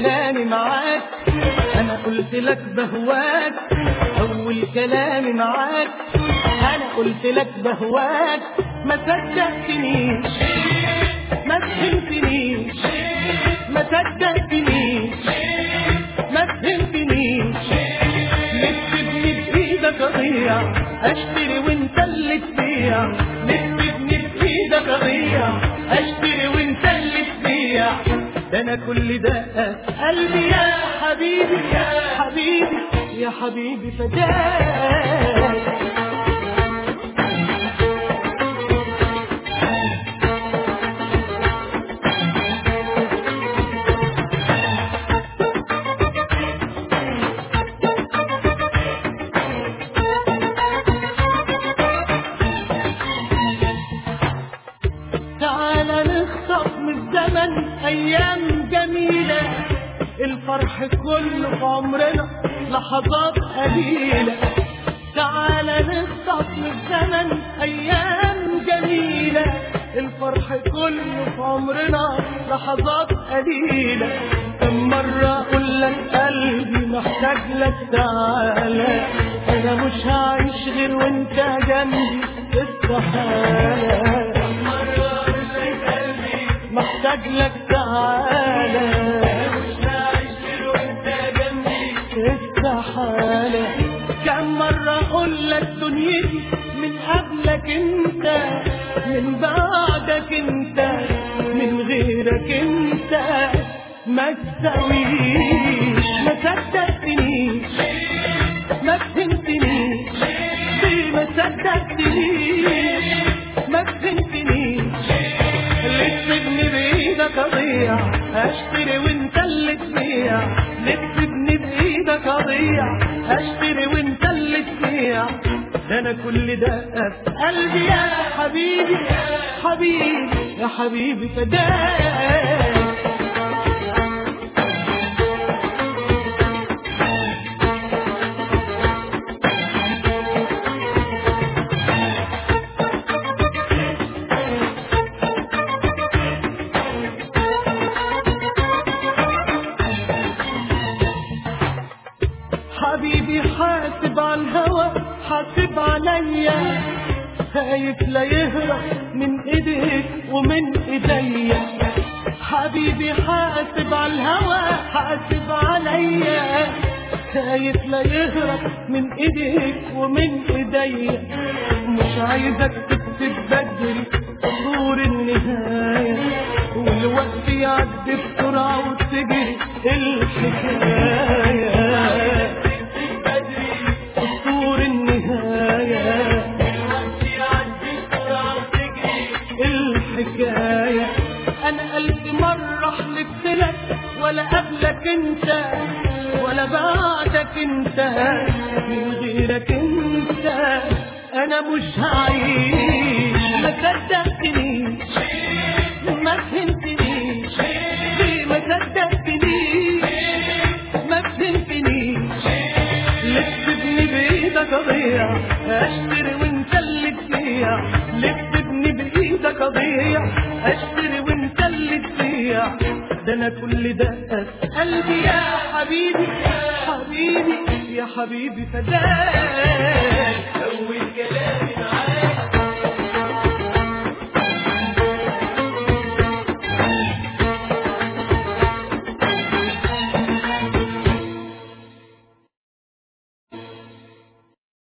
كلامي معاك انا قلت لك بهواك اول كلامي معاك انا قلت لك بهواك ما صدقتنيش ما فهمتنيش ما صدقتنيش ما فهمتنيش نكتبني بايدك اضيع اشتري وانت اللي تبيع نكتبني بايدك اضيع اشتري وانت اللي تبيع ده انا كل ده قلبي يا حبيبي يا حبيبي يا حبيبي فداك تعالى نخطف من الزمن ايام جميلة الفرح كله في عمرنا لحظات قليلة تعالى نخطف من الزمن ايام جميلة الفرح كله في عمرنا لحظات قليلة كم مرة اقول لك قلبي محتاج لك تعالى انا مش هعيش غير وانت جنبي استحالة محتاج لك تعالى استحالة كم مرة اقول لك دنيتي من قبلك انت من بعدك انت من غيرك انت ما تساويش ما صدقتنيش ما فهمتنيش ليه ما صدقتنيش ما فهمتنيش لتسيبني بايدك اضيع اشتري وانت اللي تبيع لتسيبني بايدك اضيع اشتري وانت اللي تبيع ده انا كل ده في قلبي يا حبيبي يا حبيبي يا حبيبي فداك حبيبي حاسب على الهوى حاسب عليا خايف لا يهرب من ايديك ومن ايديا حبيبي حاسب على الهوى حاسب عليا خايف لا يهرب من ايديك ومن ايديا مش عايزك تكتب بدري طور النهاية والوقت يعدي بسرعة وتجري الحكاية طور النهاية الحكاية أنا ألف مرة حلفت لك ولا قبلك أنت ولا بعدك أنت من غيرك أنت أنا مش هعيش ما صدقتنيش ما فهمتنيش ليه ما صدقتنيش ما فهمتنيش لتسيبني بايدك اضيع اشتري وانت اللي تبيع لتسيبني بايدك اضيع اشتري وانت اللي تبيع ده انا كل ده في قلبي يا حبيبي يا حبيبي يا حبيبي فداك أول كلامي معاك